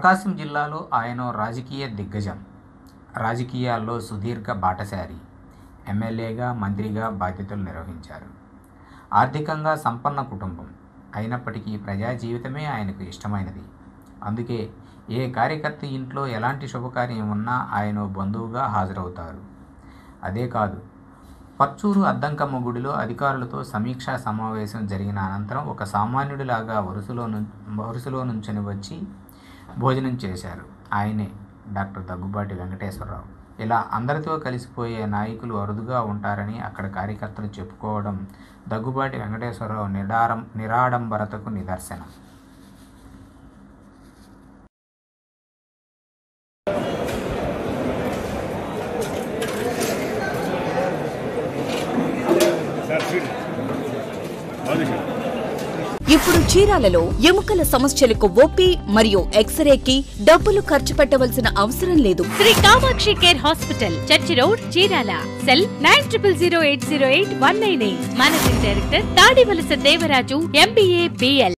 ప్రకాశం జిల్లాలో ఆయన రాజకీయ దిగ్గజం రాజకీయాల్లో సుదీర్ఘ బాటసారి ఎమ్మెల్యేగా మంత్రిగా బాధ్యతలు నిర్వహించారు ఆర్థికంగా సంపన్న కుటుంబం అయినప్పటికీ ప్రజా జీవితమే ఆయనకు ఇష్టమైనది అందుకే ఏ కార్యకర్త ఇంట్లో ఎలాంటి శుభకార్యం ఉన్నా ఆయన ఓ బంధువుగా హాజరవుతారు అదే కాదు పర్చూరు అద్దంకమ్మ గుడిలో అధికారులతో సమీక్షా సమావేశం జరిగిన అనంతరం ఒక సామాన్యుడిలాగా వరుసలో ను వరుసలో నుంచొని వచ్చి భోజనం చేశారు ఆయనే డాక్టర్ దగ్గుబాటి వెంకటేశ్వరరావు ఇలా అందరితో కలిసిపోయే నాయకులు అరుదుగా ఉంటారని అక్కడ కార్యకర్తలు చెప్పుకోవడం దగ్గుబాటి వెంకటేశ్వరరావు నిడారం నిరాడంబరతకు నిదర్శనం ఇప్పుడు చీరాలలో ఎముకల సమస్యలకు ఓపీ మరియు ఎక్స్రేకి డబ్బులు ఖర్చు పెట్టవలసిన అవసరం లేదు Shri Kamakshi care hospital church road Chirala cell nine triple zero eight zero eight one nine eight managing director Tadivalasa Devaraju MBA BL